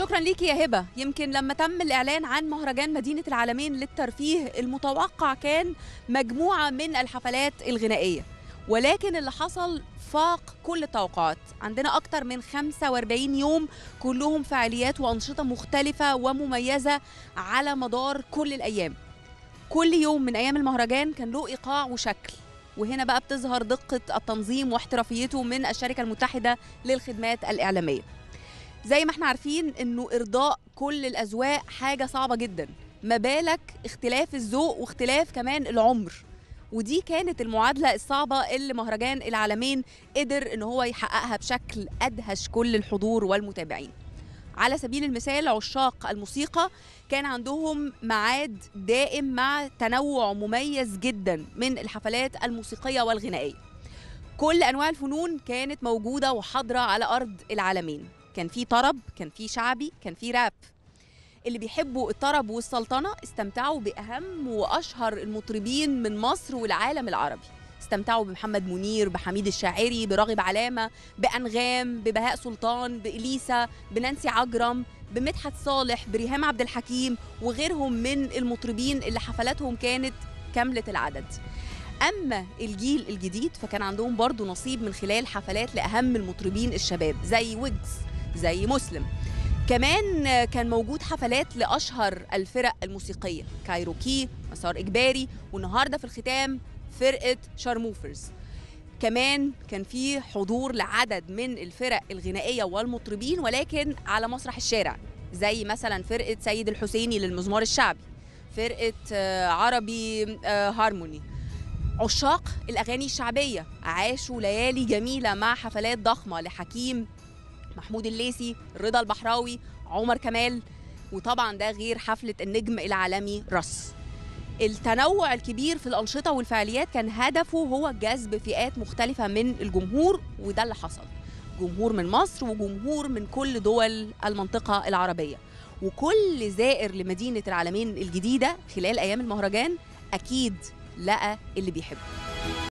شكرا ليكي يا هبه يمكن لما تم الاعلان عن مهرجان مدينه العالمين للترفيه المتوقع كان مجموعه من الحفلات الغنائيه ولكن اللي حصل فاق كل التوقعات عندنا أكتر من 45 يوم كلهم فعاليات وأنشطة مختلفة ومميزة على مدار كل الأيام كل يوم من أيام المهرجان كان له إيقاع وشكل وهنا بقى بتظهر دقة التنظيم واحترافيته من الشركة المتحدة للخدمات الإعلامية زي ما احنا عارفين انه ارضاء كل الاذواق حاجه صعبه جدا ما بالك اختلاف الذوق واختلاف كمان العمر ودي كانت المعادله الصعبه اللي مهرجان العالمين قدر ان هو يحققها بشكل ادهش كل الحضور والمتابعين على سبيل المثال عشاق الموسيقى كان عندهم ميعاد دائم مع تنوع مميز جدا من الحفلات الموسيقيه والغنائيه كل انواع الفنون كانت موجوده وحاضره على ارض العالمين كان في طرب كان في شعبي كان في راب اللي بيحبوا الطرب والسلطنة استمتعوا بأهم وأشهر المطربين من مصر والعالم العربي استمتعوا بمحمد منير بحميد الشاعري براغب علامة بأنغام ببهاء سلطان بإليسا بنانسي عجرم بمدحت صالح بريهام عبد الحكيم وغيرهم من المطربين اللي حفلاتهم كانت كاملة العدد اما الجيل الجديد فكان عندهم برضو نصيب من خلال حفلات لاهم المطربين الشباب زي ويجز زي مسلم كمان كان موجود حفلات لاشهر الفرق الموسيقيه كايروكي مسار اجباري والنهارده في الختام فرقه شارموفرز كمان كان في حضور لعدد من الفرق الغنائيه والمطربين ولكن على مسرح الشارع زي مثلا فرقه سيد الحسيني للمزمار الشعبي فرقه عربي هارموني عشاق الاغاني الشعبيه عاشوا ليالي جميله مع حفلات ضخمه لحكيم محمود الليثي رضا البحراوي عمر كمال وطبعا ده غير حفله النجم العالمي رس التنوع الكبير في الانشطه والفعاليات كان هدفه هو جذب فئات مختلفه من الجمهور وده اللي حصل جمهور من مصر وجمهور من كل دول المنطقه العربيه وكل زائر لمدينه العالمين الجديده خلال ايام المهرجان اكيد لقى اللي بيحبه